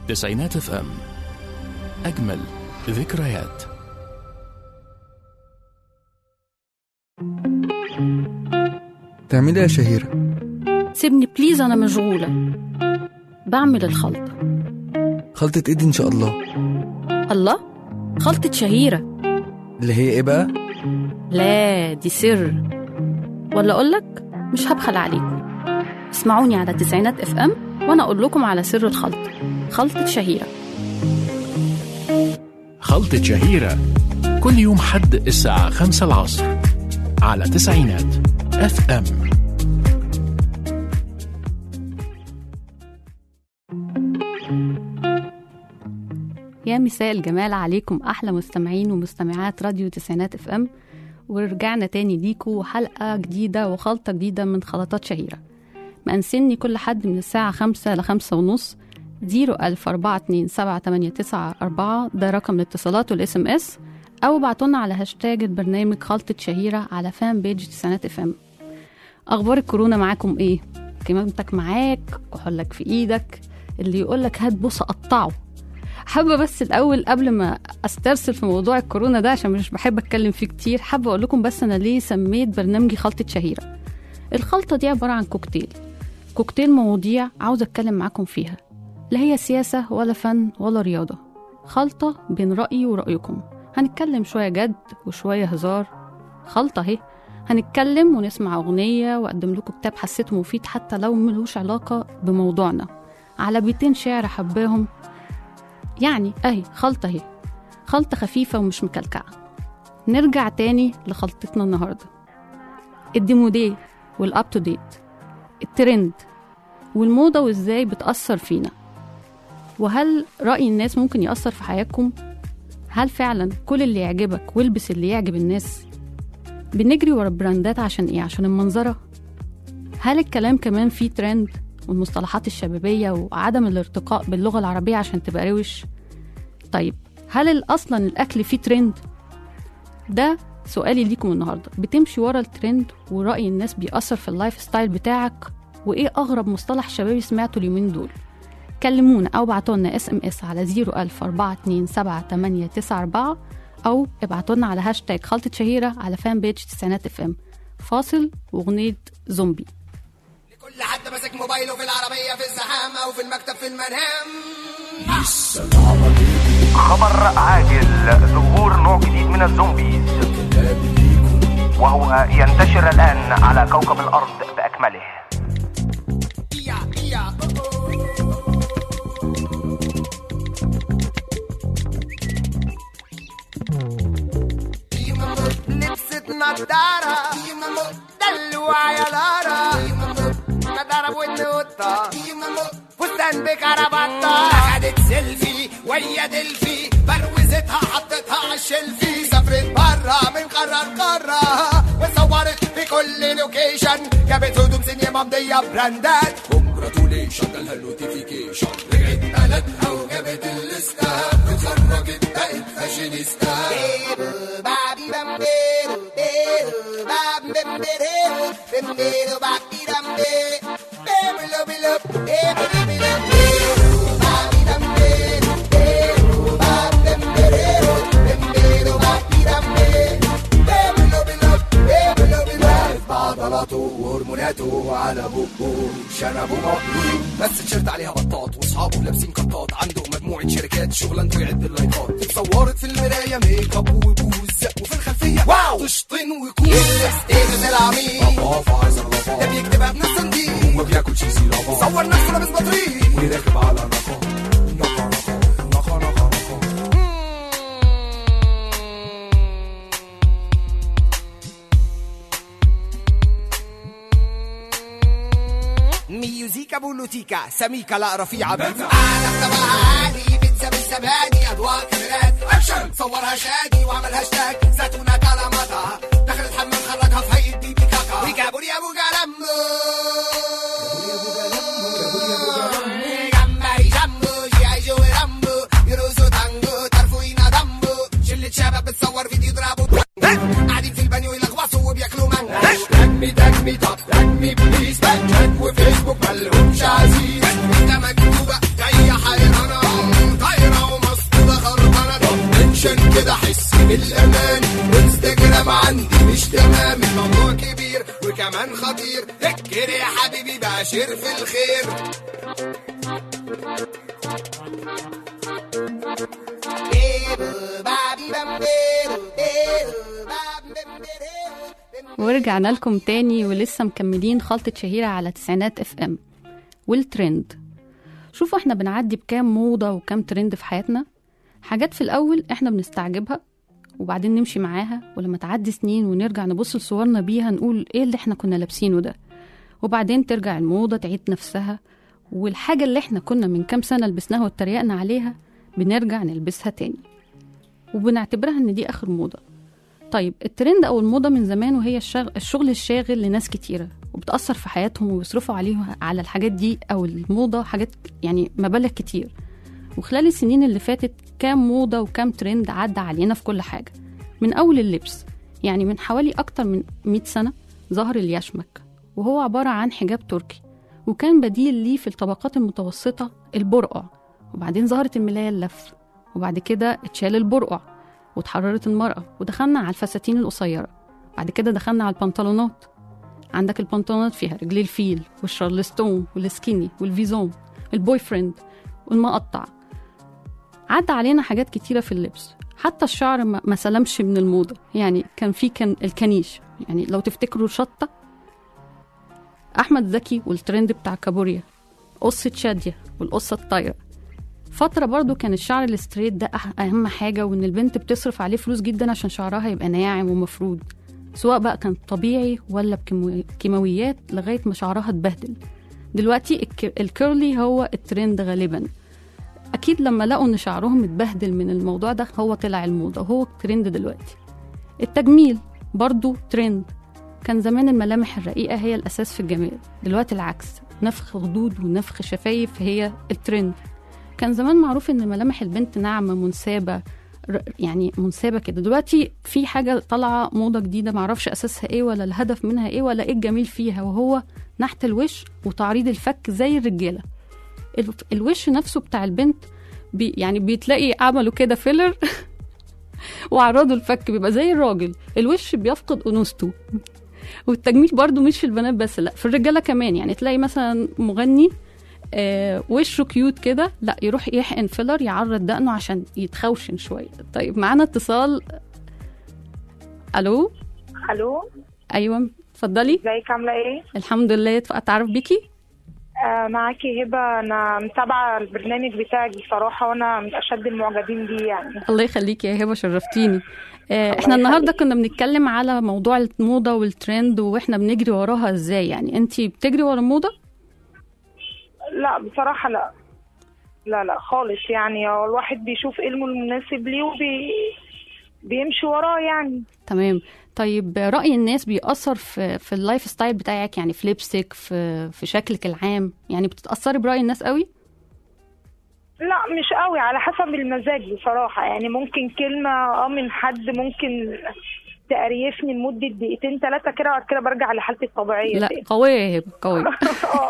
تسعينات اف ام أجمل ذكريات تعملي ايه يا شهيرة؟ سيبني بليز أنا مشغولة بعمل الخلطة خلطة ايدي ان شاء الله الله خلطة شهيرة اللي هي ايه بقى؟ لا دي سر ولا أقولك مش هبخل عليكم اسمعوني على تسعينات اف ام وأنا أقول لكم على سر الخلطة خلطة شهيرة خلطة شهيرة كل يوم حد الساعة خمسة العصر على تسعينات اف ام يا مساء الجمال عليكم أحلى مستمعين ومستمعات راديو تسعينات اف ام ورجعنا تاني ليكوا حلقة جديدة وخلطة جديدة من خلطات شهيرة مأنسني كل حد من الساعة خمسة لخمسة ونص زيرو ألف أربعة اتنين سبعة تمانية تسعة أربعة ده رقم الاتصالات والاس ام اس أو بعتولنا على هاشتاج البرنامج خلطة شهيرة على فان بيج تسعينات اف ام أخبار الكورونا معاكم إيه؟ كمامتك معاك كحولك في إيدك اللي يقولك هات بوسة قطعه حابة بس الأول قبل ما أسترسل في موضوع الكورونا ده عشان مش بحب أتكلم فيه كتير حابة أقول لكم بس أنا ليه سميت برنامجي خلطة شهيرة الخلطة دي عبارة عن كوكتيل كوكتيل مواضيع عاوزة أتكلم معاكم فيها لا هي سياسة ولا فن ولا رياضة خلطة بين رأيي ورأيكم هنتكلم شوية جد وشوية هزار خلطة اهي هنتكلم ونسمع أغنية وأقدم لكم كتاب حسيته مفيد حتى لو ملوش علاقة بموضوعنا على بيتين شعر حباهم يعني اهي خلطة اهي خلطة خفيفة ومش مكلكعة نرجع تاني لخلطتنا النهاردة الديمودي والاب تو ديت الترند والموضة وازاي بتأثر فينا وهل رأي الناس ممكن يأثر في حياتكم؟ هل فعلا كل اللي يعجبك والبس اللي يعجب الناس؟ بنجري ورا البراندات عشان ايه؟ عشان المنظرة؟ هل الكلام كمان فيه ترند والمصطلحات الشبابية وعدم الارتقاء باللغة العربية عشان تبقى روش؟ طيب هل ال- أصلا الأكل فيه ترند؟ ده سؤالي ليكم النهاردة بتمشي ورا الترند ورأي الناس بيأثر في اللايف ستايل بتاعك وإيه أغرب مصطلح شبابي سمعته اليومين دول؟ كلمونا أو ابعتولنا اس ام اس على 010427894 أو ابعتولنا على هاشتاج خلطة شهيرة على فان بيج تسعينات اف ام فاصل وأغنية زومبي كل حد ماسك موبايله في العربية في الزحام أو في المكتب في المنام خبر عاجل ظهور نوع جديد من الزومبيز وهو ينتشر الآن على كوكب الأرض بأكمله يا يا لبست نضارة دلوع يا لارا نضارة بودن قطة فستان بكرافطة أخدت سيلفي ويا دلفي بروزتها حطتها عالشلفي سافرت برا من قارة لقارة وصورت في كل لوكيشن جابت هدوم سنية ممضية براندات كونجراتوليشن جالها النوتيفيكيشن رجعت بلدها وجابت الليستة اتخرجت بقت فاشينيستا بابي بامبيرو بيرو باب بامبيرو بامبيرو بابي دامبي بيرو بيرو بيرو بيرو بيرو بابي دامبيرو بيرو باب بامبيرو بامبيرو بابي دامبي بيرو بيرو بيرو بيرو بعضلاته وهرموناته على بقه شنبه مبلول بس تيشيرت عليها بطاط واصحابه لابسين قطاط عنده مجموعه شركات شغلانته يعد اللايكات اتصورت في المرايه ميك اب وبوز وفي الخلفيه واو تشطين وكوز ستيتس العميق ده بيكتبها بنفس الدين وبياكل شيزي لافا صور نفسه لابس بطريق ويراكب على نقا نقا نقا نقا نقا نقا ميوزيكا بولوتيكا سميكا لا رفيعة بيتزا أنا طبعها عادي بيتزا بالزبادي أضواء كاميرات أكشن صورها شادي وعمل هاشتاج زيتونة كلاماتها دخل الحمام خرجها في هيئة بيبي كاكا ويجابوا يا أبو جلمبو جمبري جامبو جي جو رامبو يرقصوا تانجو طرفوينا دامبو شلة شباب بتصور فيديو يضربوا قاعدين في البانيو يلغوصوا وبياكلوا مانجا تاجمي تاجمي طب تاجمي بليز تاج وفيسبوك ملهمش عزيز انت مكتوبة جاية حيرانة عندي مش تمام الموضوع كبير وكمان خطير فكر يا حبيبي باشر في الخير ورجعنا لكم تاني ولسه مكملين خلطة شهيرة على تسعينات اف ام والترند شوفوا احنا بنعدي بكام موضة وكام ترند في حياتنا حاجات في الأول احنا بنستعجبها وبعدين نمشي معاها ولما تعدي سنين ونرجع نبص لصورنا بيها نقول ايه اللي احنا كنا لابسينه ده وبعدين ترجع الموضة تعيد نفسها والحاجة اللي احنا كنا من كام سنة لبسناها واتريقنا عليها بنرجع نلبسها تاني وبنعتبرها ان دي اخر موضة طيب الترند او الموضه من زمان وهي الشغ... الشغل الشاغل لناس كتيره وبتاثر في حياتهم وبيصرفوا عليها على الحاجات دي او الموضه حاجات يعني مبالغ كتير وخلال السنين اللي فاتت كام موضه وكام ترند عدى علينا في كل حاجه من اول اللبس يعني من حوالي اكتر من 100 سنه ظهر اليشمك وهو عباره عن حجاب تركي وكان بديل ليه في الطبقات المتوسطه البرقع وبعدين ظهرت الملايه اللف وبعد كده اتشال البرقع واتحررت المرأة ودخلنا على الفساتين القصيرة بعد كده دخلنا على البنطلونات عندك البنطلونات فيها رجلي الفيل والشارلستون والسكيني والفيزون البوي فريند والمقطع عدى علينا حاجات كتيرة في اللبس حتى الشعر ما ما سلمش من الموضة يعني كان في كان الكنيش يعني لو تفتكروا شطة أحمد زكي والترند بتاع كابوريا قصة شادية والقصة الطايرة فترة برضو كان الشعر الستريت ده أح- أهم حاجة وإن البنت بتصرف عليه فلوس جدا عشان شعرها يبقى ناعم ومفرود سواء بقى كان طبيعي ولا بكيماويات لغاية ما شعرها اتبهدل دلوقتي الك- الكيرلي هو الترند غالبا أكيد لما لقوا إن شعرهم اتبهدل من الموضوع ده هو طلع الموضة وهو الترند دلوقتي التجميل برضو ترند كان زمان الملامح الرقيقة هي الأساس في الجمال دلوقتي العكس نفخ خدود ونفخ شفايف هي الترند كان زمان معروف ان ملامح البنت ناعمه منسابه ر- يعني منسابه كده دلوقتي في حاجه طالعه موضه جديده معرفش اساسها ايه ولا الهدف منها ايه ولا ايه الجميل فيها وهو نحت الوش وتعريض الفك زي الرجاله ال- الوش نفسه بتاع البنت بي يعني بيتلاقي عملوا كده فيلر وعرضوا الفك بيبقى زي الراجل الوش بيفقد انوثته والتجميل برضو مش في البنات بس لا في الرجاله كمان يعني تلاقي مثلا مغني آه وشه كيوت كده لا يروح يحقن فيلر يعرض دقنه عشان يتخوشن شويه طيب معانا اتصال الو الو ايوه اتفضلي ازيك عامله ايه الحمد لله اتعرف بيكي آه معاكي هبه انا متابعه البرنامج بتاعك بصراحه وانا من اشد المعجبين بيه يعني الله يخليكي يا هبه شرفتيني آه، احنا النهارده كنا بنتكلم على موضوع الموضه والترند واحنا بنجري وراها ازاي يعني انت بتجري ورا الموضه لا بصراحه لا لا لا خالص يعني هو الواحد بيشوف ايه المناسب ليه وبي بيمشي وراه يعني تمام طيب رأي الناس بيأثر في في اللايف ستايل بتاعك يعني في لبسك في في شكلك العام يعني بتتأثري برأي الناس قوي لا مش قوي على حسب المزاج بصراحه يعني ممكن كلمه اه من حد ممكن تقريفني لمده دقيقتين ثلاثه كده وبعد كده برجع لحالتي الطبيعيه لا تاني. قوية يا هبة قوية آه.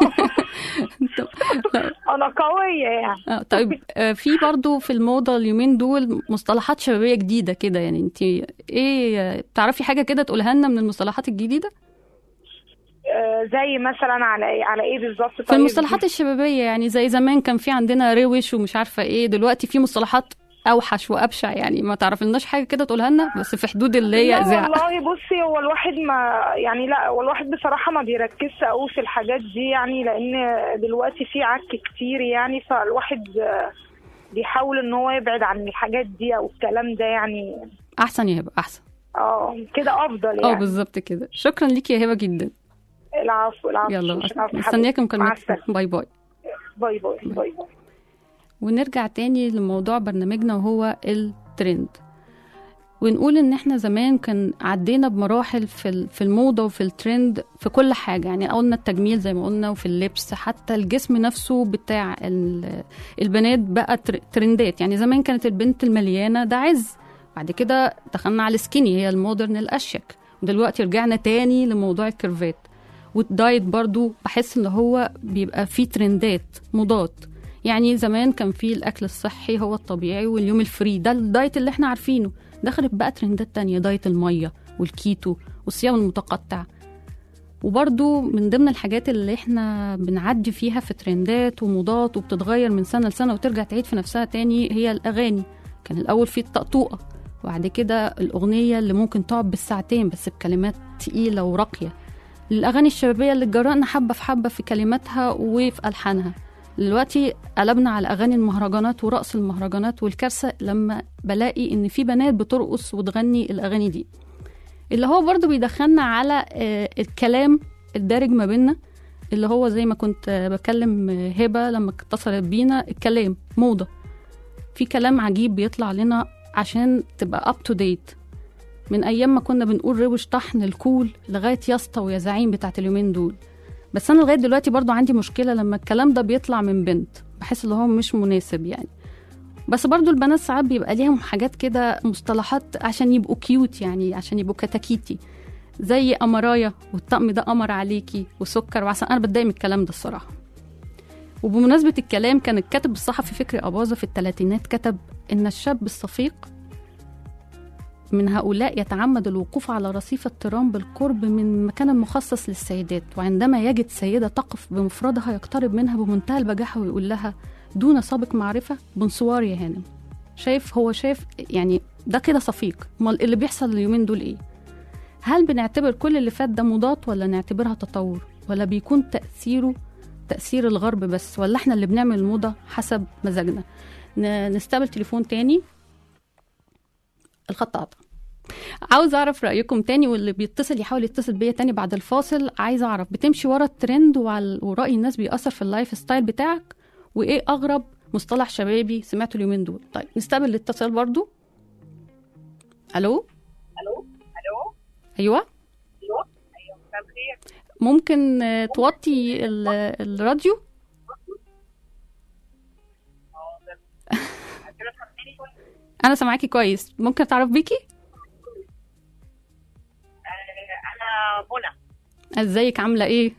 لا، انا قويه يعني آه، طيب آه، في برضو في الموضة اليومين دول مصطلحات شبابية جديدة كده يعني انت ايه آه، تعرفي حاجة كده تقولها لنا من المصطلحات الجديدة آه، زي مثلا على ايه على ايه بالظبط في المصطلحات الشبابية يعني زي زمان كان في عندنا روش ومش عارفة ايه دلوقتي في مصطلحات اوحش وابشع يعني ما تعرف لناش حاجة كده تقولها لنا بس في حدود اللي هي لا إذاعة. والله بصي هو الواحد ما يعني لا هو الواحد بصراحة ما بيركزش قوي في الحاجات دي يعني لأن دلوقتي في عك كتير يعني فالواحد آه، بيحاول ان هو يبعد عن الحاجات دي او الكلام ده يعني احسن يا هبة احسن اه كده افضل اه يعني بالظبط كده شكرا ليكي يا هبة جدا العفو العفو يلا العفو حبيبي. مستنياكم مع مكالمتكم السلامة. باي باي باي باي باي باي ونرجع تاني لموضوع برنامجنا وهو الترند ونقول ان احنا زمان كان عدينا بمراحل في ال- في الموضه وفي الترند في كل حاجه يعني قلنا التجميل زي ما قلنا وفي اللبس حتى الجسم نفسه بتاع ال- البنات بقى تر- ترندات يعني زمان كانت البنت المليانه ده عز بعد كده دخلنا على السكيني هي المودرن الاشيك ودلوقتي رجعنا تاني لموضوع الكيرفات والدايت برضو بحس ان هو بيبقى فيه ترندات موضات يعني زمان كان فيه الاكل الصحي هو الطبيعي واليوم الفري ده الدايت اللي احنا عارفينه دخلت بقى ترندات تانية دايت المية والكيتو والصيام المتقطع وبرضو من ضمن الحاجات اللي احنا بنعدي فيها في ترندات وموضات وبتتغير من سنة لسنة وترجع تعيد في نفسها تاني هي الأغاني كان الأول في الطقطوقة وبعد كده الأغنية اللي ممكن تقعد بالساعتين بس بكلمات تقيلة وراقية الأغاني الشبابية اللي اتجرأنا حبة في حبة في كلماتها وفي ألحانها دلوقتي قلبنا على أغاني المهرجانات ورقص المهرجانات والكارثة لما بلاقي إن في بنات بترقص وتغني الأغاني دي اللي هو برضو بيدخلنا على آه، الكلام الدارج ما بيننا اللي هو زي ما كنت آه، بكلم آه، هبة لما اتصلت بينا الكلام موضة في كلام عجيب بيطلع لنا عشان تبقى اب تو ديت من ايام ما كنا بنقول روش طحن الكول لغايه يا اسطى ويا زعيم بتاعت اليومين دول بس انا لغايه دلوقتي برضو عندي مشكله لما الكلام ده بيطلع من بنت بحس ان هو مش مناسب يعني بس برضو البنات ساعات بيبقى ليهم حاجات كده مصطلحات عشان يبقوا كيوت يعني عشان يبقوا كتاكيتي زي قمرايا والطقم ده قمر عليكي وسكر وعسل انا بتضايق من الكلام ده الصراحه وبمناسبة الكلام كان الكاتب الصحفي فكري أباظة في الثلاثينات كتب إن الشاب الصفيق من هؤلاء يتعمد الوقوف على رصيف الترام بالقرب من مكان مخصص للسيدات وعندما يجد سيدة تقف بمفردها يقترب منها بمنتهى البجاحة ويقول لها دون سابق معرفة بنصوار يا هانم شايف هو شايف يعني ده كده صفيق امال اللي بيحصل اليومين دول ايه هل بنعتبر كل اللي فات ده مضاد ولا نعتبرها تطور ولا بيكون تأثيره تأثير الغرب بس ولا احنا اللي بنعمل الموضة حسب مزاجنا ن- نستقبل تليفون تاني الخط قطع عاوز اعرف رايكم تاني واللي بيتصل يحاول يتصل بيا تاني بعد الفاصل عايز اعرف بتمشي ورا الترند وعلى وراي الناس بيأثر في اللايف ستايل بتاعك وايه اغرب مصطلح شبابي سمعته اليومين دول طيب نستقبل الاتصال برضو الو الو الو ايوه ايوه ايوه مساء الخير ممكن آه، توطي ال- الراديو حاضر كده سامعيني كويس انا سامعاكي كويس ممكن تعرف بيكي آه، انا منى ازيك عامله ايه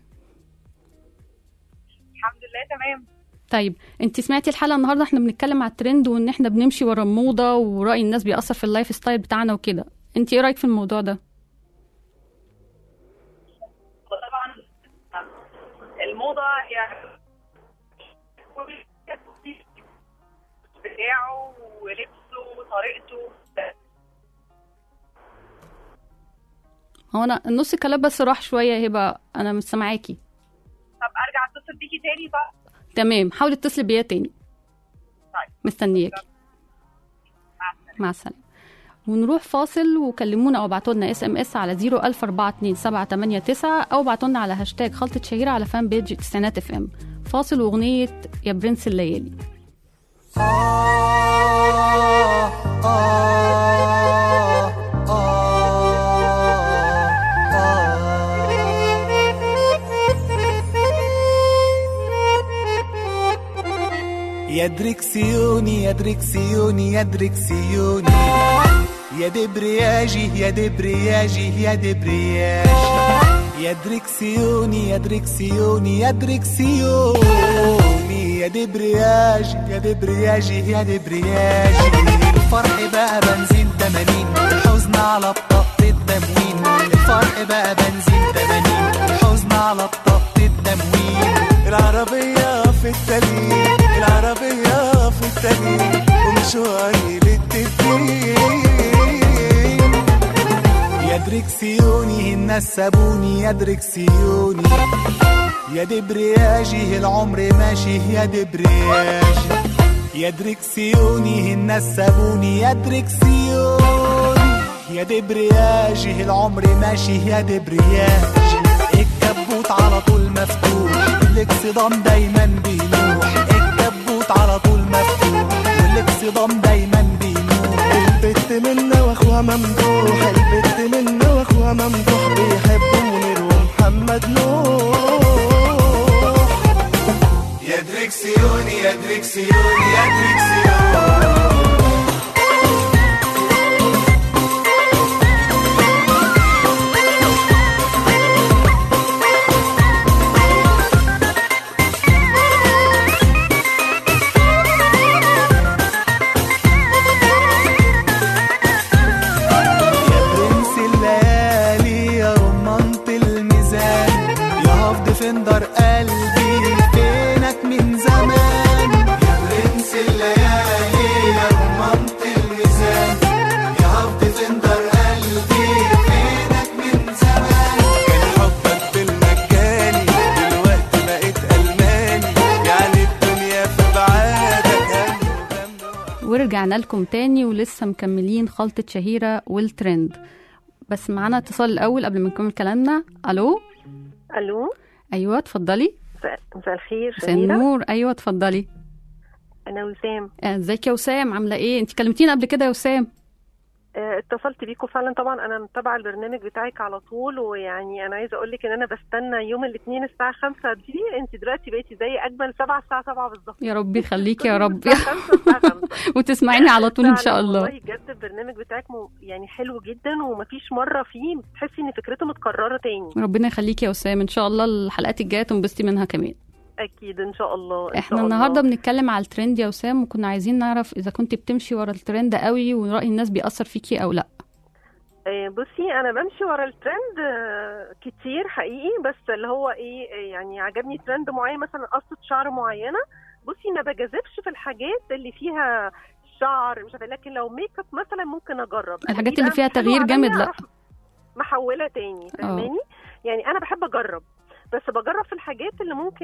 الحمد لله تمام طيب انت سمعتي الحلقه النهارده احنا بنتكلم على الترند وان احنا بنمشي ورا الموضه وراي الناس بيأثر في اللايف ستايل بتاعنا وكده انت ايه رايك في الموضوع ده وطبعا الموضه هي بتاعه ولبسه وطريقته هو انا النص كلام بس راح شويه يا هبه انا مش سامعاكي طب ارجع اتصل بيكي تاني طب تمام حاولي تتصلي بيا تاني طيب مستنياكي مع السلامه مع السلامه ونروح فاصل وكلمونا او ابعتوا لنا اس ام اس على 0042789 او ابعتوا لنا على هاشتاج خلطه شهيره على فان بيج تسعينات اف ام فاصل واغنيه يا برنس الليالي يا دريكسيوني يا دريكسيوني يا دريكسيوني يا دبرياجي يا دبرياجي يا دبرياجي يا دريكسيوني يا دريكسيوني يا دريكسيوني يا دبرياجي يا دبرياجي يا دبرياجي الفرح بقى بنزين 80 الحزن على بطاقة التموين الفرح بقى بنزين 80 الحزن على بطاقة التموين العربية في التليل العربية في التليل ومشواري للتدين يا دريكسيوني الناس سابوني يا دريكسيوني يا دبرياجي العمر ماشي يا دبرياجي يا دريكسيوني الناس سابوني يا دريكسيوني يا دبرياجي العمر ماشي يا دبرياجي الكبوت على طول مفتوح الاكسدام دايما بيلوح الكبوت على طول مفتوح والاكسدام دايما بيلوح البت منا واخوها ممدوح البت منا واخوها ممدوح بيحبوا منير ومحمد نوح يا دريكسيوني يا دريكسيوني يا دريكسيوني يا برنس الليالي ورجعنا لكم تاني ولسه مكملين خلطة شهيرة والترند بس معانا اتصال الأول قبل ما نكمل كلامنا ألو الو أيوة اتفضلي مساء مساء الخير مساء سميرة النور أيوة اتفضلي انا وسام آه، ازيك يا وسام عاملة ايه انت كلمتينا قبل كده يا وسام آه، اتصلت بيكم فعلا طبعا انا متابعه البرنامج بتاعك على طول ويعني انا عايزه اقول لك ان انا بستنى يوم الاثنين الساعه 5 دي انت دلوقتي بقيتي زي اجمل سبعة الساعه 7 بالظبط يا رب يخليك يا رب الساعة 5 الساعه 5 وتسمعيني على طول ان شاء فعلاً الله والله بجد البرنامج بتاعك م... يعني حلو جدا ومفيش مره فيه بتحسي ان فكرته متكرره تاني ربنا يخليك يا وسام ان شاء الله الحلقات الجايه تنبسطي منها كمان اكيد ان شاء الله إن احنا شاء النهارده الله. بنتكلم على الترند يا وسام وكنا عايزين نعرف اذا كنت بتمشي ورا الترند قوي ورأي الناس بيأثر فيكي او لا آه، بصي انا بمشي ورا الترند آه، كتير حقيقي بس اللي هو ايه آه، يعني عجبني ترند معين مثلا قصة شعر معينة بصي ما بجازفش في الحاجات اللي فيها شعر مش عارفه لكن لو ميك اب مثلا ممكن اجرب الحاجات دي اللي بقى فيها مش حلوة تغيير جامد عليا، لا أروح محوله تاني فاهماني يعني انا بحب اجرب بس بجرب في الحاجات اللي ممكن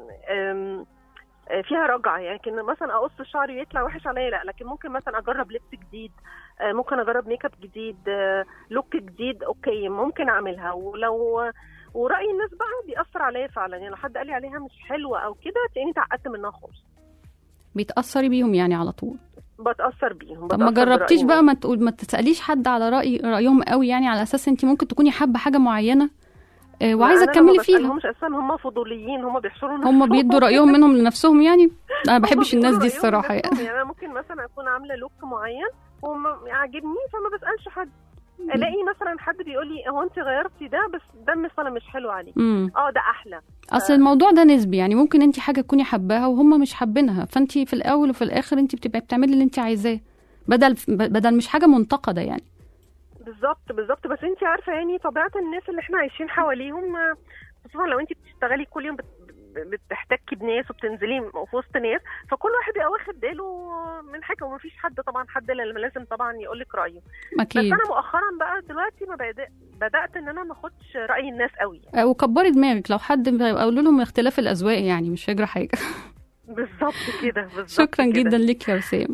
آم، آه، فيها رجعه يعني لكن مثلا اقص شعري ويطلع وحش عليا لا لكن ممكن مثلا اجرب لبس جديد آه، ممكن اجرب ميك اب جديد آه، لوك جديد اوكي ممكن اعملها ولو وراي الناس بقى بيأثر عليا فعلا يعني لو حد قال لي عليها مش حلوه او كده تلاقيني اتعقدت منها خالص بيتأثري بيهم يعني على طول بتأثر بيهم طب ما بتأثر جربتيش برأي بقى ما تقول ما تسأليش حد على رأي رأيهم قوي يعني على اساس انت ممكن تكوني حابة حاجة معينة آه، وعايزة تكملي فيها مش اساسا هم فضوليين هم بيحشروا هم نفسهم. بيدوا رأيهم منهم لنفسهم يعني انا ما بحبش هم الناس بيقولوا دي رأيهم الصراحة يعني لنفسهم. يعني انا ممكن مثلا اكون عامله لوك معين وعاجبني فما بسالش حد الاقي مثلا حد بيقول لي هو انت غيرتي ده بس ده مثلا مش حلو عليك امم اه ده احلى اصل الموضوع ده نسبي يعني ممكن انت حاجة تكوني حباها وهم مش حابينها فانت في الاول وفي الاخر انت بتبقي بتعملي اللي انت عايزاه بدل بدل مش حاجة منتقدة يعني بالظبط بالظبط بس انت عارفه يعني طبيعه الناس اللي احنا عايشين حواليهم آه، خصوصا لو انت بتشتغلي كل يوم بت- بتحتكي بناس وبتنزلي في وسط ناس فكل واحد بيبقى واخد باله من حاجه ومفيش حد طبعا حد اللي لازم طبعا يقول لك رايه اكيد بس انا مؤخرا بقى دلوقتي ما بدأ بدات ان انا ما اخدش راي الناس قوي آه، وكبري دماغك لو حد قولوا لهم اختلاف الاذواق يعني مش هيجرى حاجة بالظبط كده بالظبط شكرا كده. جدا ليك يا وسام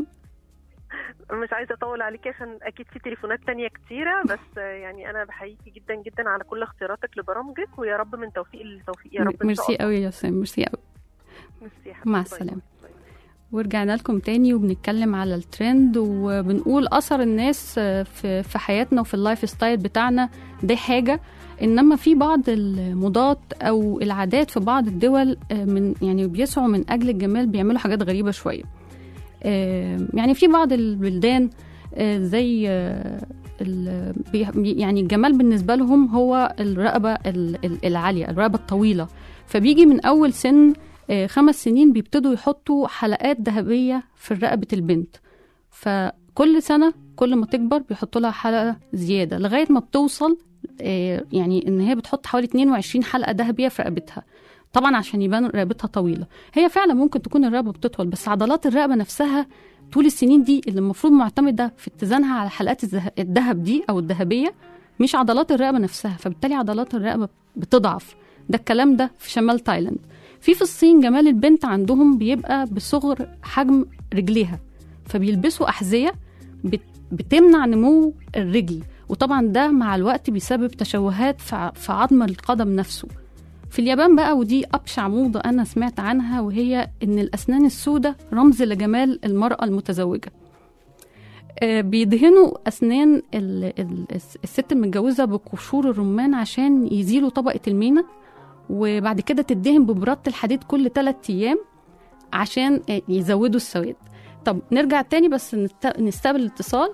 مش عايزه اطول عليكي عشان اكيد في تليفونات تانية كتيره بس آه، يعني انا بحييكي جدا جدا على كل اختياراتك لبرامجك ويا رب من توفيق لتوفيق يا رب ان شاء ميرسي الله قوي يا وسام ميرسي قوي ميرسي يا حبيبتي. مع باي السلامة باي. ورجعنا لكم تاني وبنتكلم على الترند وبنقول اثر الناس في في حياتنا وفي اللايف ستايل بتاعنا دي حاجه انما في بعض الموضات او العادات في بعض الدول آه، من يعني بيسعوا من اجل الجمال بيعملوا حاجات غريبه شويه آه، يعني في بعض البلدان آه، زي آه، ال- بي- يعني الجمال بالنسبه لهم هو الرقبه ال- ال- العاليه الرقبه الطويله فبيجي من اول سن آه، خمس سنين بيبتدوا يحطوا حلقات ذهبيه في رقبه البنت فكل سنه كل ما تكبر بيحطوا لها حلقه زياده لغايه ما بتوصل آه، يعني ان هي بتحط حوالي 22 حلقه ذهبيه في رقبتها طبعا عشان يبان رقبتها طويله هي فعلا ممكن تكون الرقبه بتطول بس عضلات الرقبه نفسها طول السنين دي اللي المفروض معتمده في اتزانها على حلقات الذه- الذهب دي او الذهبيه مش عضلات الرقبه نفسها فبالتالي عضلات الرقبه بتضعف ده الكلام ده في شمال تايلاند في في الصين جمال البنت عندهم بيبقى بصغر حجم رجليها فبيلبسوا أحذية بت- بتمنع نمو الرجل وطبعا ده مع الوقت بيسبب تشوهات في ع- في عظم القدم نفسه في اليابان بقى ودي أبشع موضة أنا سمعت عنها وهي إن الأسنان السوداء رمز لجمال المرأة المتزوجة آه، بيدهنوا أسنان ال- ال- الس- الست المتجوزة بقشور الرمان عشان يزيلوا طبقة المينا وبعد كده تدهن ببراد الحديد كل ثلاثة أيام عشان آه، يزودوا السواد طب نرجع تاني بس نست- نستقبل الاتصال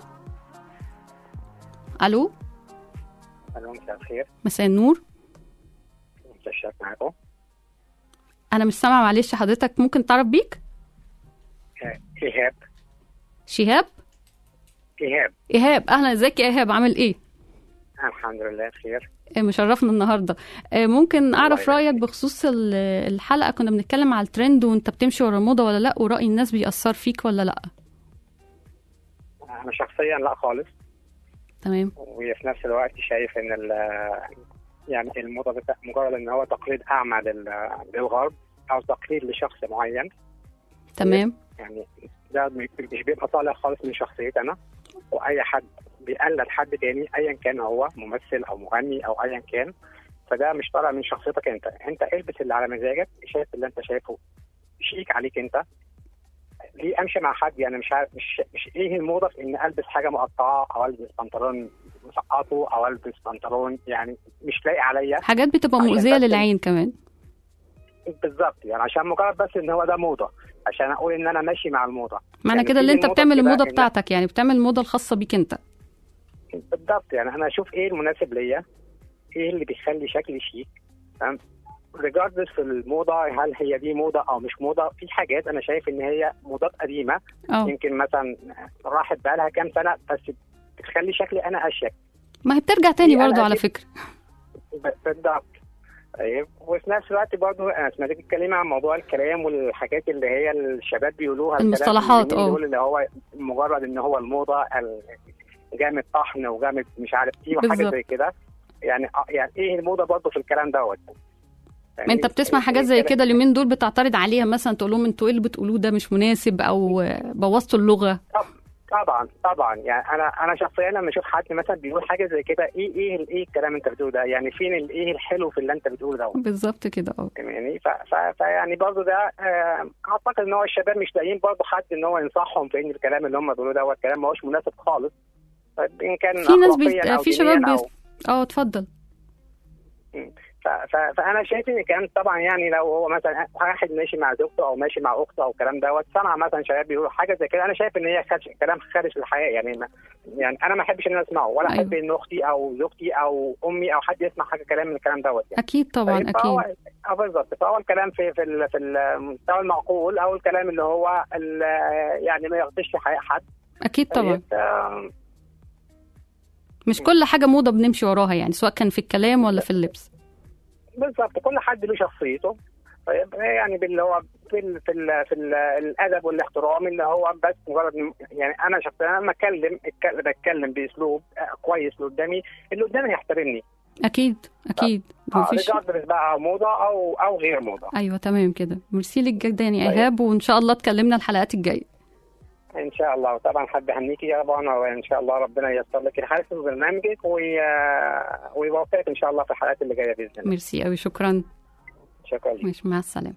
ألو الو مساء الخير مساء النور مستشفى معاكم أنا مش سامعة معلش حضرتك ممكن تعرف بيك آه، ايهاب شهاب ايهاب إيهاب أهلا ازيك يا إيهاب عامل إيه الحمد لله بخير آه، مشرفنا النهارده آه، ممكن اعرف يبارك رايك بخصوص ال- الحلقه كنا بنتكلم على الترند وانت بتمشي ورا الموضه ولا لا وراي الناس بيأثر فيك ولا لا انا شخصيا لا خالص تمام وفي نفس الوقت شايف ان ال- يعني الموضه بتاع مجرد ان هو تقليد اعمى لل- للغرب او تقليد لشخص معين تمام يعني ده مش بيبقى طالع خالص من شخصيتي انا واي حد بيقلد حد تاني ايا كان هو ممثل او مغني او ايا كان فده مش طالع من شخصيتك انت انت البس اللي على مزاجك شايف اللي انت شايفه شيك عليك انت ليه امشي مع حد يعني مش عارف مش مش ايه الموضه في ان البس حاجه مقطعه او البس بنطلون مسقطه او البس بنطلون يعني مش لايق عليا حاجات بتبقى عشان مؤذيه بس- للعين كمان بالظبط يعني عشان مجرد بس ان هو ده موضه عشان اقول ان انا ماشي مع الموضه معنى يعني كده في اللي انت الموضة بتعمل بتبقى الموضه إن- بتاعتك يعني بتعمل الموضه الخاصه بيك انت بالضبط يعني انا اشوف ايه المناسب ليا ايه اللي بيخلي شكلي شيك تمام ريجاردلس في الموضه هل هي دي موضه او مش موضه في حاجات انا شايف ان هي موضات قديمه اه يمكن مثلا راحت بقى لها كام سنه بس بتخلي شكلي انا اشيك ما هي بترجع تاني دي أنا برضو على أكيد- فكره ب- بالضبط طيب وفي نفس الوقت برضه انا سمعتك تتكلمي عن موضوع الكلام والحاجات اللي هي الشباب بيقولوها الكلام المصطلحات، اليومين اه. دول اللي هو مجرد ان هو الموضه ال- جامد طحن وجامد مش عارف ايه وحاجه بالظبط. زي كده يعني آه، يعني ايه الموضه برضه في الكلام دوت يعني ما انت بتسمع إيه- حاجات إيه زي الكلام- كده اليومين دول بتعترض عليها مثلا تقول لهم انتوا ايه اللي بتقولوه ده مش مناسب او آه، بوظتوا اللغه طبعا طبعا يعني انا انا شخصيا لما اشوف حد مثلا بيقول حاجه زي كده ايه ايه ال- ايه الكلام اللي انت بتقوله ده يعني فين ال- ايه الحلو في اللي انت بتقوله دوت بالظبط كده اه يعني ف... ف... فيعني برضه ده آه، اعتقد ان هو الشباب مش لاقيين برضه حد ان هو ينصحهم في ان الكلام اللي هم بيقولوه دوت كلام ما هوش مناسب خالص ان كان في ناس أخلاقياً بيت... أو في شباب دينياً بيت... أو... اه اتفضل ف... ف... فانا شايف ان كان طبعا يعني لو هو مثلا واحد ماشي مع زوجته او ماشي مع اخته او الكلام دوت سمع مثلا شباب بيقولوا حاجه زي كده انا شايف ان هي خارج كلام خارج الحياه يعني ما... يعني انا ما احبش ان انا اسمعه ولا أيوة. احب ان اختي او زوجتي او امي او حد يسمع حاجه كلام من الكلام دوت يعني اكيد طبعا طيب فهو اكيد اه بالظبط فهو الكلام في في ال- في المستوى المعقول او الكلام اللي هو ال- يعني ما يغطيش في حياه حد اكيد طبعا طيب، آم، مش كل حاجه موضه بنمشي وراها يعني سواء كان في الكلام ولا في اللبس بالظبط كل حد له شخصيته طيب يعني باللي هو في ال في ال في ال الادب والاحترام اللي هو بس مجرد م- يعني انا شخصيا لما اتكلم اتك- بتكلم باسلوب آه، كويس اللي قدامي اللي قدامي هيحترمني اكيد اكيد اه مفيش ريجاردلس بقى موضه او او غير موضه ايوه تمام كده ميرسي لك جدا يا طيب. ايهاب وان شاء الله اتكلمنا الحلقات الجايه ان شاء الله وطبعا حابب اهنيكي يا ربنا وان شاء الله ربنا ييسر لك الحال في برنامجك وي... ويوفقك ان شاء الله في الحلقات اللي جايه باذن الله ميرسي قوي شكرا شكرا لك ماشي مع السلامة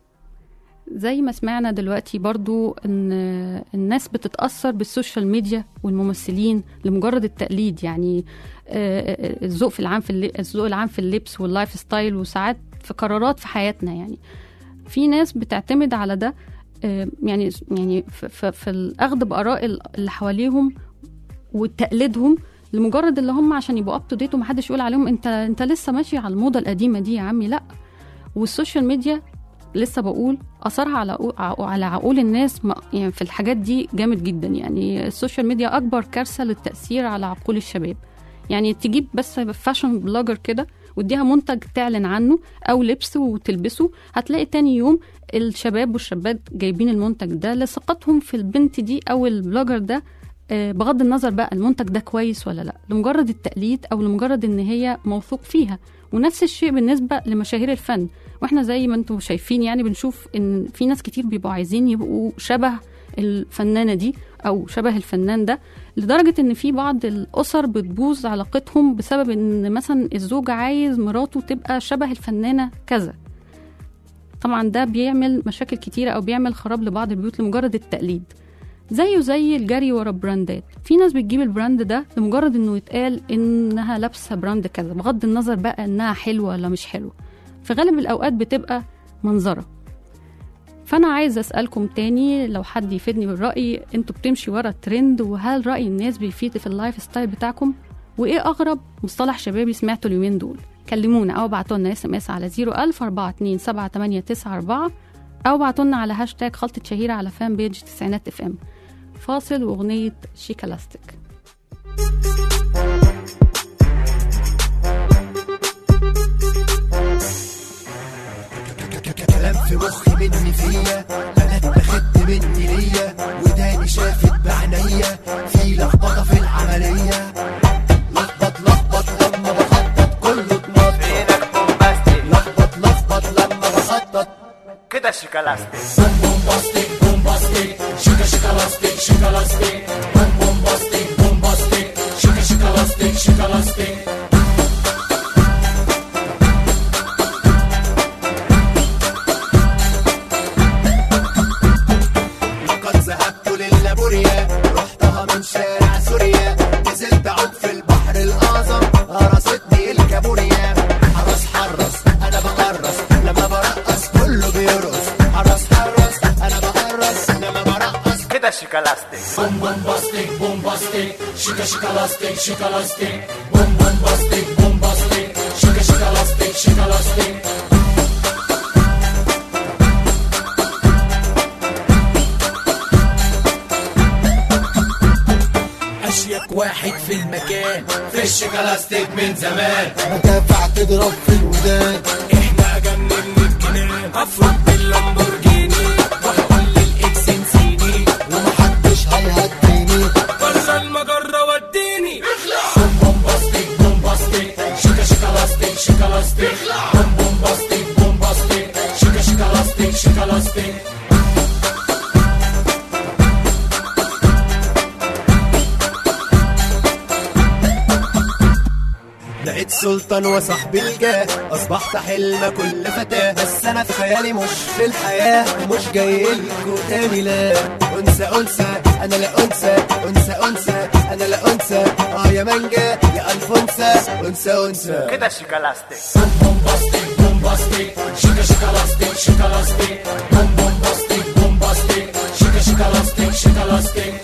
زي ما سمعنا دلوقتي برضو ان الناس بتتأثر بالسوشيال ميديا والممثلين لمجرد التقليد يعني آه، آه، الذوق في العام في اللي- الذوق العام في اللبس واللايف ستايل وساعات في قرارات في حياتنا يعني في ناس بتعتمد على ده آه، يعني يعني في, في, في الاخذ باراء اللي حواليهم وتقليدهم لمجرد اللي هم عشان يبقوا اب تو ديت ومحدش يقول عليهم انت انت لسه ماشي على الموضه القديمه دي يا عمي لا والسوشيال ميديا لسه بقول اثرها على عقو- على عقول الناس ما- يعني في الحاجات دي جامد جدا يعني السوشيال ميديا اكبر كارثه للتاثير على عقول الشباب يعني تجيب بس فاشن بلوجر كده واديها منتج تعلن عنه او لبس وتلبسه هتلاقي تاني يوم الشباب والشابات جايبين المنتج ده لثقتهم في البنت دي او البلوجر ده آه، بغض النظر بقى المنتج ده كويس ولا لا لمجرد التقليد او لمجرد ان هي موثوق فيها ونفس الشيء بالنسبه لمشاهير الفن واحنا زي ما انتم شايفين يعني بنشوف ان في ناس كتير بيبقوا عايزين يبقوا شبه الفنانه دي او شبه الفنان ده لدرجه ان في بعض الاسر بتبوظ علاقتهم بسبب ان مثلا الزوج عايز مراته تبقى شبه الفنانه كذا طبعا ده بيعمل مشاكل كتيرة أو بيعمل خراب لبعض البيوت لمجرد التقليد زيه زي الجري ورا براندات في ناس بتجيب البراند ده لمجرد انه يتقال انها لابسه براند كذا بغض النظر بقى انها حلوه ولا مش حلوه في غالب الاوقات بتبقى منظره فانا عايزه اسالكم تاني لو حد يفيدني بالراي انتوا بتمشي ورا الترند وهل راي الناس بيفيد في اللايف ستايل بتاعكم وايه اغرب مصطلح شبابي سمعته اليومين دول كلمونا او ابعتوا لنا اس ام اس على 01000 427 7894 او ابعتوا لنا على هاشتاج خلطة شهيرة على فان بيج تسعينات اف ام فاصل واغنية شيكالاستيك كلام في مخي مني فيا بنات بخد مني ليا وداني شافت بعينيا في لخبطه في العمليه لخبط لخبط لما بخطط كله اتنطط فينك بومباستيك لخبط لخبط لما بخطط كده شيكالاستيك بومباستيك بومباستيك شيكا شيكا لاستيك شيكا لاستيك بوم بوم باستيك بوم باستيك شيكا شيكا لاستيك شيكا لاستيك لقد ذهبت للابوريا رحتها من شارع سوريا نزلت عب في البحر الاعظم قرصتني الكابوريا حرس حرس انا بقرص لما برقص كله بيرقص حرس حرس انا بقرص لما برقص كده شيكالاستيك بوم بوم باستيك بوم باستيك شيكا شيكا لاستيك شيكا لاستيك بوم بوم باستيك بوم باستيك شيكا شيكا لاستيك شيكا لاستيك اشيك واحد في المكان في الشيكالاستيك من زمان مدافع تضرب في الودان احنا اجمل من الجنان افرض باللامبورجيني وهقول للاكس نسيني ومحدش هيهديني بره المجرة وديني بوم بوم باستيك بوم باستيك شيكا شيكا لاستيك شيكا لاستيك بوم بوم باستيك بوم باستيك شيكا شيكا لاستيك شيكا لاستيك بقيت سلطان وصاحب الجاه اصبحت حلم كل فتاه بس انا في خيالي مش في الحياه مش جاي لكم تاني لا انثى انثى انا لا انثى انثى انثى انا لا انثى اه يا مانجا يا الفونسا انثى انثى كده شيكالاستيك بوم باستيك بوم باستيك شيكا شيكا لاستيك شيكا لاستيك بوم بوم باستيك بوم باستيك شيكا شيكا لاستيك شيكا لاستيك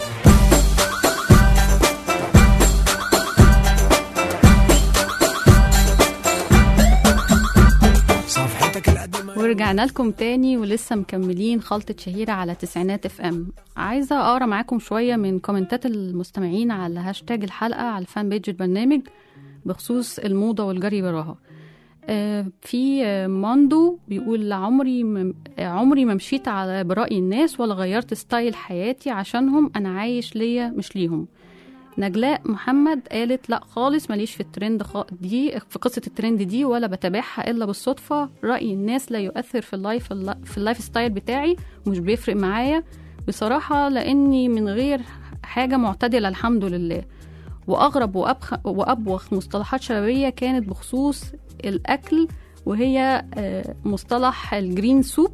صفحتك القديمه ورجعنا لكم تاني ولسه مكملين خلطة شهيرة على تسعينات اف ام عايزة اقرا معاكم شوية من كومنتات المستمعين على هاشتاج الحلقة على الفان بيج البرنامج بخصوص الموضة والجري وراها آه، في آه، ماندو بيقول عمري م... عمري ما مشيت على برأي الناس ولا غيرت ستايل حياتي عشانهم انا عايش ليا مش ليهم نجلاء محمد قالت لا خالص ماليش في الترند خ... دي في قصة الترند دي ولا بتابعها إلا بالصدفة رأي الناس لا يؤثر في اللايف في اللايف ستايل بتاعي ومش بيفرق معايا بصراحة لأني من غير حاجة معتدلة الحمد لله وأغرب وأبخ... وأبوخ مصطلحات شبابية كانت بخصوص الأكل وهي آه، مصطلح الجرين سوب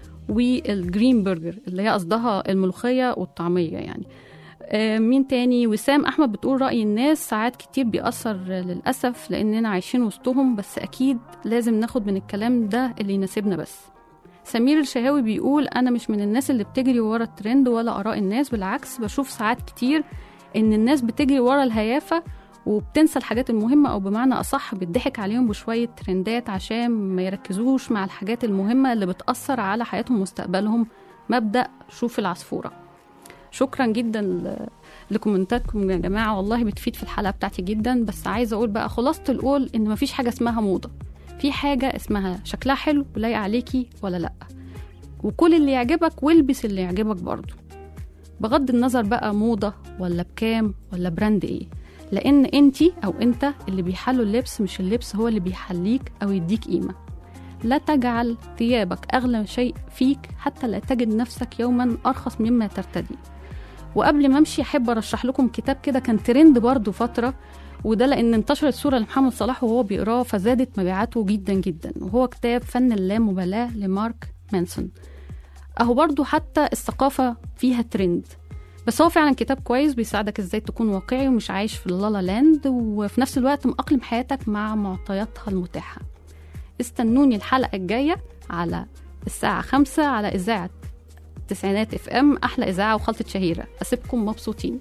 والجرين برجر اللي هي قصدها الملوخية والطعمية يعني آه، مين تاني وسام احمد بتقول راي الناس ساعات كتير بيأثر للاسف لاننا عايشين وسطهم بس اكيد لازم ناخد من الكلام ده اللي يناسبنا بس سمير الشهاوي بيقول انا مش من الناس اللي بتجري ورا الترند ولا اراء الناس بالعكس بشوف ساعات كتير ان الناس بتجري ورا الهيافه وبتنسى الحاجات المهمة أو بمعنى أصح بيضحك عليهم بشوية ترندات عشان ما يركزوش مع الحاجات المهمة اللي بتأثر على حياتهم ومستقبلهم مبدأ شوف العصفورة شكرا جدا ل- لكومنتاتكم يا جماعه والله بتفيد في الحلقه بتاعتي جدا بس عايزه اقول بقى خلاصه القول ان مفيش حاجه اسمها موضه في حاجه اسمها شكلها حلو ولايق عليكي ولا لا وكل اللي يعجبك والبس اللي يعجبك برضه بغض النظر بقى موضه ولا بكام ولا براند ايه لان انتي او انت اللي بيحلوا اللبس مش اللبس هو اللي بيحليك او يديك قيمه لا تجعل ثيابك اغلى شيء فيك حتى لا تجد نفسك يوما ارخص مما ترتدي وقبل ما امشي احب ارشح لكم كتاب كده كان ترند برضو فتره وده لان انتشرت صوره لمحمد صلاح وهو بيقراه فزادت مبيعاته جدا جدا وهو كتاب فن اللامبالاه لمارك مانسون اهو برضو حتى الثقافه فيها ترند بس هو فعلا كتاب كويس بيساعدك ازاي تكون واقعي ومش عايش في اللالا لاند وفي نفس الوقت مأقلم حياتك مع معطياتها المتاحه استنوني الحلقه الجايه على الساعه خمسة على اذاعه تسعينات اف ام احلى اذاعه وخلطه شهيره اسيبكم مبسوطين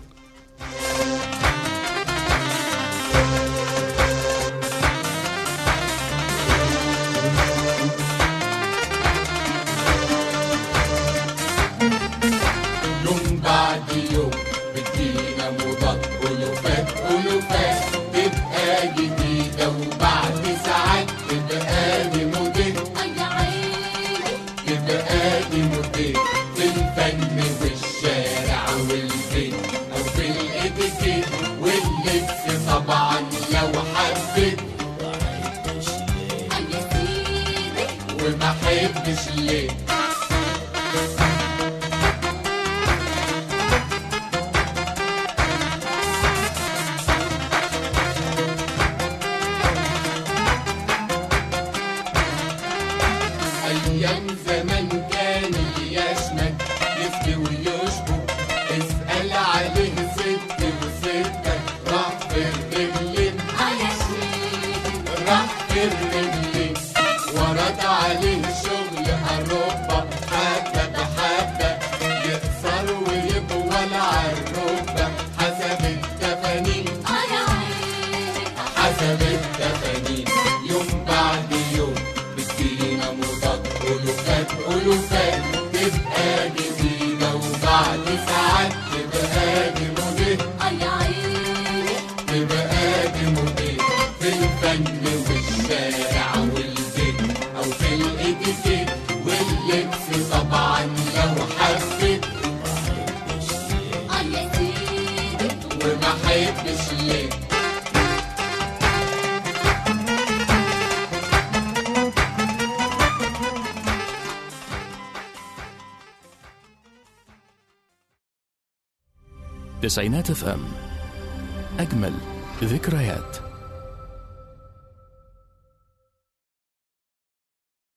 يوم بعد يوم بتجينا موضات ألوفات ألوفات تبقى جديدة وبعد ساعات تبقى دي موديل تبقى دي موديل في الفن والشارع والبيت أو في الإتيكيت واللبس طبعا لو حبيت وما حبش ليه وفات تبقى جديدة وبعد ساعات تبقى دي موديل يا عيني تبقى دي موديل في الفن والشارع والبيت أو في الإتيكيت واللبس طبعا لو حبيت اه يا سيدي وما حبش ليه تسعينات اف ام أجمل ذكريات